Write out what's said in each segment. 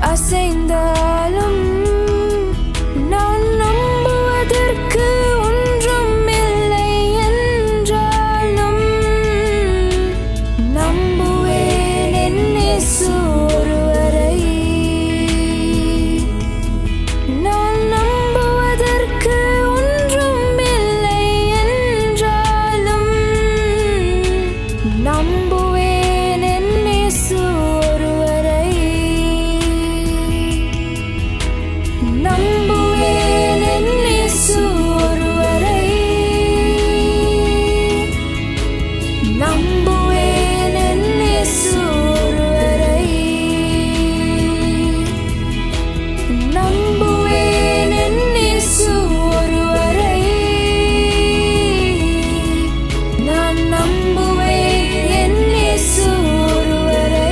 அசைந்தாலும் நான் நம்புவதற்கு ஒன்றும் இல்லை என்றாலும் நம்புவேன் என் இயேசு ஒருவரை நான் நம்புவதற்கு ஒன்றும் இல்லை என்றாலும் நம்புவேன் என் இயேசு ஒருவரை நம்புவேன் என் இயேசு ஒருவரை நம்புவேன் என் இயேசு ஒருவரை நம்புவேன் என் இயேசு ஒருவரை நான் நம்புவேன் என் இயேசு ஒருவரை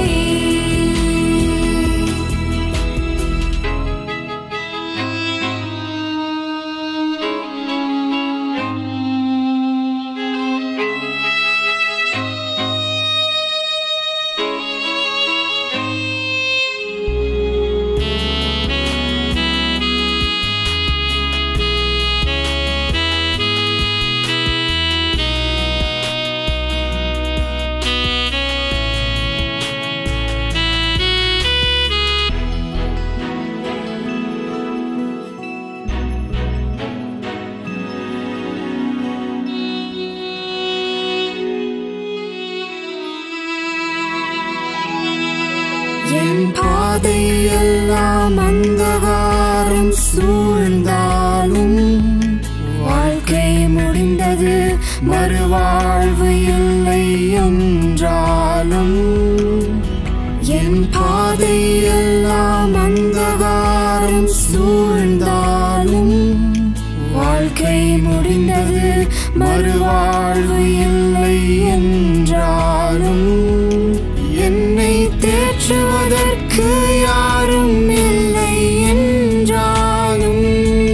என் பாதையெல்லாம் அந்தகாரம் சூழ்ந்தாலும் வாழ்க்கை முடிந்தது மறுவாழ்வு இல்லை என்றாலும் என் பாதையெல்லாம் அந்தகாரம் சூழ்ந்தாலும் வாழ்க்கை முடிந்தது மறுவாழ்வு இல்லை என்றாலும் என்னை தேற்றுவதற்கு யாரும் இல்லை என்றாலும்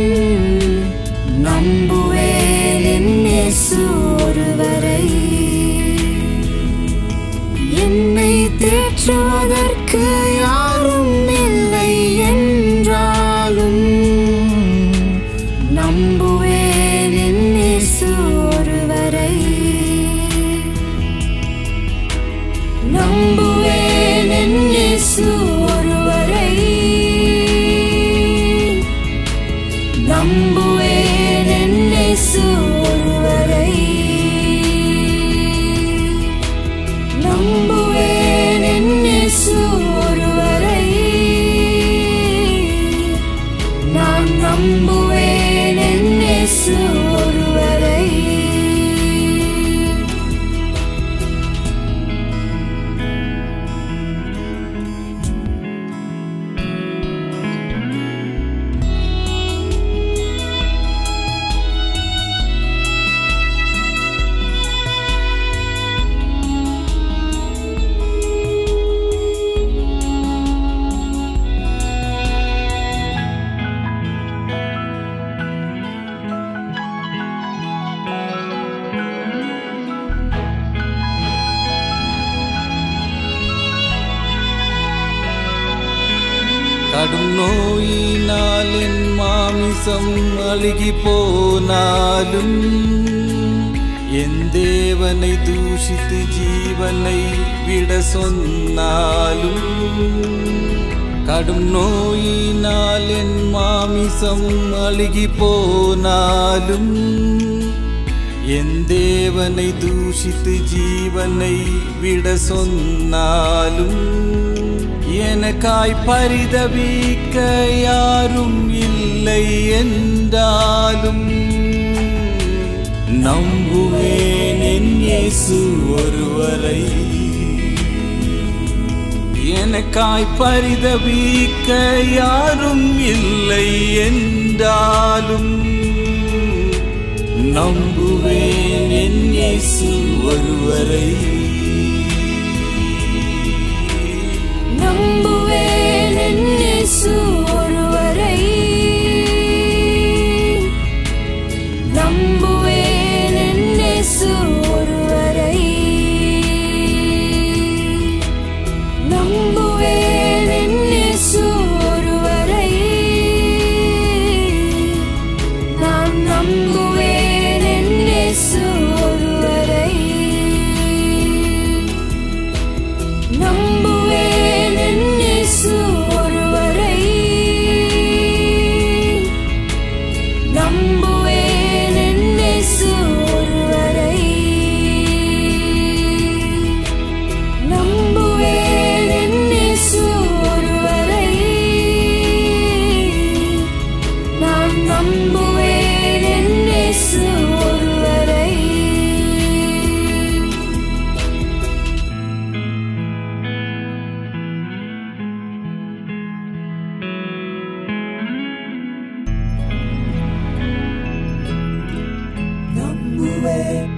நம்புவேன் என் இயேசு ஒருவரை என்னை தேற்றுவதற்கு யாரும் இல்லை என்றாலும் நம்புவேன் என் இயேசு ஒருவரை நம்புவேன் என் இயேசு ஒருவரை நம்புவேன் என் இயேசு ஒருவரை நம்புவேன் என் இயேசு ஒருவரை நான் நம்புவேன் என் இயேசு ஒருவரை கடும் நோயினால் என் மாமிசம் அழுகி போனாலும் என் தேவனை தூஷித்து ஜீவனை விட சொன்னாலும் கடும் நோயினால் என் மாமிசம் அழுகி போனாலும் என் தேவனை தூஷித்து ஜீவனை விட சொன்னாலும் எனக்காய் பரிதவிக்க யாரும் இல்லை என்றாலும் நம்புவேன் என் இயேசு ஒருவரை எனக்காய் பரிதவிக்க யாரும் இல்லை என்றாலும் நம்புவேன் என் இயேசு ஒருவரை நம்புவேன் என் இயேசு ஒருவரை நம்புவேன் என் இயேசு ஒருவரை நம்புவேன் என் இயேசு நம்புவேன்